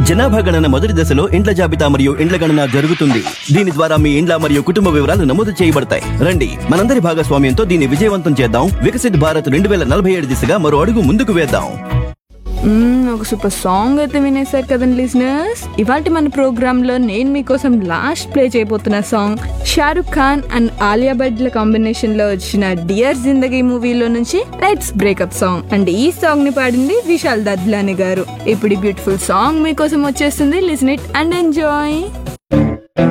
జనాభా గణన మొదటి దశలో ఇండ్ల జాబితా మరియు ఇండ్ల గణన జరుగుతుంది దీని ద్వారా మీ ఇండ్ల మరియు కుటుంబ వివరాలు నమోదు చేయబడతాయి రండి మనందరి భాగస్వామ్యంతో దీన్ని విజయవంతం చేద్దాం వికసిత్ భారత్ రెండు వేల నలభై ఏడు దిశగా మరో అడుగు ముందుకు వేద్దాం మ్మ్, ఒక సూపర్ సాంగ్ అయితే వినేశారు కదండి లిజనర్స్ ఇవాళ మన ప్రోగ్రామ్ లో నేను మీకోసం లాస్ట్ ప్లే చేయబోతున్న సాంగ్ షారుఖ్ ఖాన్ అండ్ ఆలియా భట్ల కాంబినేషన్ లో వచ్చిన డియర్ జిందగీ మూవీలో నుంచి లెట్స్ బ్రేకప్ సాంగ్ అండ్ ఈ సాంగ్ ని పాడింది విశాల్ దద్లాని గారు ఇప్పుడు బ్యూటిఫుల్ సాంగ్ మీకోసం వచ్చేస్తుంది లిసన్ ఇట్ అండ్ ఎంజాయ్